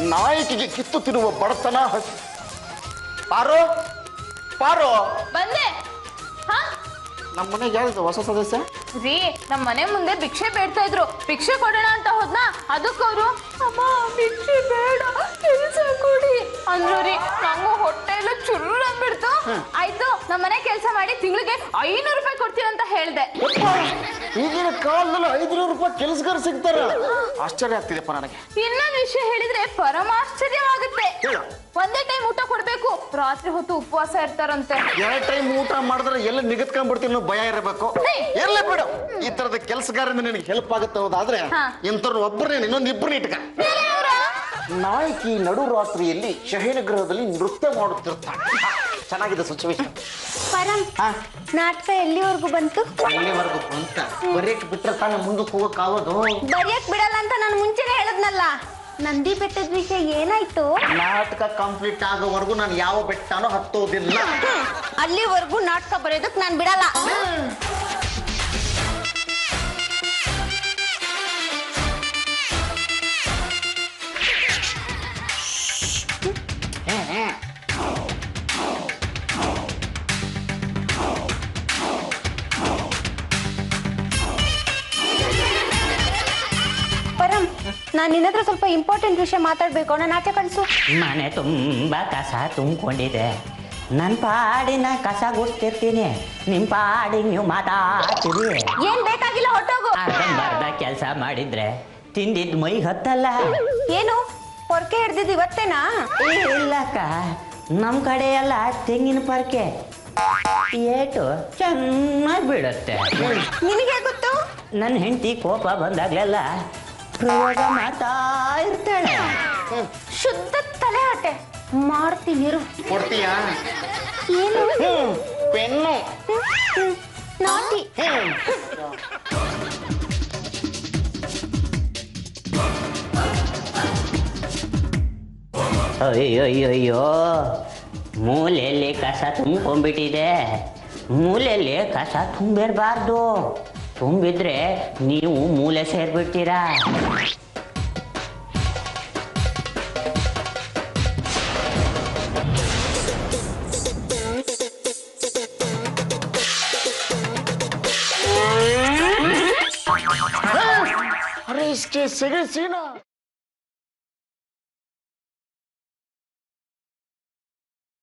ನಾಯಕಿಗೆ ಕಿತ್ತು ತಿನ್ನುವ ಬಡತನ ಹಸಿ ಪಾರೋ ಪಾರೋ ಬಂದೆ ಹಾ ನಮ್ಮ ಮನೆಗೆ ಯಾವ್ದು ಹೊಸ ಸದಸ್ಯ ರೀ ನಮ್ಮ ಮನೆ ಮುಂದೆ ಭಿಕ್ಷೆ ಬೇಡ್ತಾ ಇದ್ರು ಭಿಕ್ಷೆ ಕೊಡೋಣ ಅಂತ ಹೋದ್ನಾ ಅದಕ್ಕವರು ಅಮ್ಮ ಭಿಕ್ಷೆ ಬೇಡ ಕೆಲಸ ಕೊಡಿ ಅಂದ್ರು ರೀ ನಂಗೂ ಹೊಟ್ಟೆ ಎಲ್ಲ ಚುರ್ರು ಅಂದ್ಬಿಡ್ತು ಆಯ್ತು ನಮ್ಮ ಮನೆ ಕೆಲಸ ಮಾಡಿ ತಿಂಗಳಿಗೆ ಐನೂರು ರೂಪಾಯಿ ಕೊಡ್ತೀನಿ ಅಂತ ಹೇಳ್ದೆ ಯಪ್ಪ, ಈಗಿನ ಕಾಲದಲ್ಲಿ ಐದುನೂರು ರೂಪಾಯಿ ಕೆಲಸಗಾರ ಸಿಗ್ತಾರ ಆಶ್ಚರ್ಯ ಆಗ್ತಿದೆಪ್ಪ ನನಗೆ ಇನ್ನೊಂದು ವಿಷಯ ಹೇಳಿದ್ರೆ ಪರಮಾಶ್ಚರ್ಯವಾಗುತ್ತೆ ಹೇಳು. ಒಂದೇ ಟೈಮ್ ಊಟ ಕೊಡ್ಬೇಕು ರಾತ್ರಿ ಹೊತ್ತು ಉಪವಾಸ ಇರ್ತಾರಂತೆ ಎರಡು ಟೈಮ್ ಊಟ ಮಾಡಿದ್ರೆ ಎಲ್ಲ ನಿಗತ್ಕೊಂಡ್ಬಿಡ್ತೀನಿ ಅನ್ನೋ ಭಯ ಇರಬೇಕು ಹೇ. ಇರ್ಲಿ ಬಿಡು ಈ ತರದ ಕೆಲಸಗಾರರಿಂದ ನಿನಗೆ ಹೆಲ್ಪ್ ಆಗುತ್ತೆ ಹೌದಾದ್ರೆ ಹಾ. ಇಂಥವ್ರು ಒಬ್ಬರೇ ಇನ್ನೊಂದು ಇಬ್ಬರನ್ನ ಇಟ್ಕ ನಾಯಕಿ ನಡು ರಾತ್ರಿಯಲ್ಲಿ ಶಯನಗೃಹದಲ್ಲಿ ನೃತ್ಯ ಮಾಡುತ್ತಿರ್ತಾಳೆ ಹಾ, ಚೆನ್ನಾಗಿದೆ ಸಿಚುವೇಶನ್ ಪರಂ ಹಾ ನಾಟಕ ಎಲ್ಲಿವರೆಗೂ ಬಂತು ಎಲ್ಲಿವರೆಗೂ ಅಂತ ಬರೀಕ್ ಬಿಟ್ರೆ ತಾನೇ ಮುಂದಕ್ಕೆ ಹೋಗಕ್ಕಾಗೋದು ಬರೆಯಕ್ ಬಿಡಲ್ಲ ಅಂತ ನಾನು ಮುಂಚೆನೆ ಹೇಳದ್ನಲ್ಲ ನಂದಿ ಬೆಟ್ಟದ ವಿಷಯ ಏನಾಯ್ತು ನಾಟಕ ಕಂಪ್ಲೀಟ್ ಆಗೋವರೆಗೂ ನಾನು ಯಾವ ಬೆಟ್ಟನೂ ಹತ್ತೋದಿಲ್ಲ ಅಲ್ಲಿವರೆಗೂ ನಾಟಕ ಬರೆಯೋದಕ್ ನಾನ್ ಬಿಡಲ್ಲ ಪರಂ ನಾನ್ ನಿನ್ನ ಹತ್ರ ಸ್ವಲ್ಪ ಇಂಪಾರ್ಟೆಂಟ್ ವಿಷಯ ಮಾತಾಡ್ಬೇಕು ನನ್ನ ಆಚೆ ಕಳ್ಸು ಮನೆ ತುಂಬ ಕಸ ತುಂಬಿಕೊಂಡಿದೆ ನನ್ನ ಪಾಡಿನ ಕಸ ಗುಡ್ತಿರ್ತೀನಿ ನಿಮ್ಮ ಪಾಡಿಗೆ ನೀವು ಮಾತಾಡ್ತೀರಿ ಏನ್ ಬೇಕಾಗಿಲ್ಲ ಹೊಟ್ಟೋಗು ಅರ್ಧಂಬರ್ಧ ಕೆಲಸ ಮಾಡಿದ್ರೆ ತಿಂದಿದ್ದು ಮೈ ಹತ್ತಲ್ಲ ಏನು ಪೊರ್ಕೆ ಹಿಡ್ದಿದ್ ಇವತ್ತೇನಾ ಏ, ಇಲ್ಲಕ್ಕ ನಮ್ಮ ಕಡೆ ಎಲ್ಲ ತೆಂಗಿನ ಪರ್ಕೆ ಏಟು ಚೆನ್ನಾಗಿ ಬೀಳುತ್ತೆ ನಿನಗೆ ಗೊತ್ತು ನನ್ನ ಹೆಂಡತಿ ಕೋಪ ಬಂದಾಗ್ಲೆಲ್ಲ ಪ್ರಯೋಗ ಮಾಡ್ತಾ ಇರ್ತಾಳೆ ಶುದ್ಧ ತಲೆ ಹಟ್ಟೆ ಮಾಡ್ತೀನಿ ಇರು ಕೊಡ್ತೀಯಾ ಏನು ಹ್ಮ್ ಪೆನ್ನು ನಾಟಿ ಹ್ಮ್ ಅಯ್ಯಯ್ಯಯ್ಯೋ ಮೂಲೆಯಲ್ಲಿ ಕಸ ತುಂಬ್ಕೊಂಡ್ಬಿಟ್ಟಿದೆ ಮೂಲೆಯಲ್ಲಿ ಕಸ ತುಂಬಿರಬಾರ್ದು ತುಂಬಿದ್ರೆ ನೀವು ಮೂಲೆ ಸೇರ್ಬಿಡ್ತೀರಾ ಅರೆ ಇಷ್ಟೇ ಸಿಗಸಿನ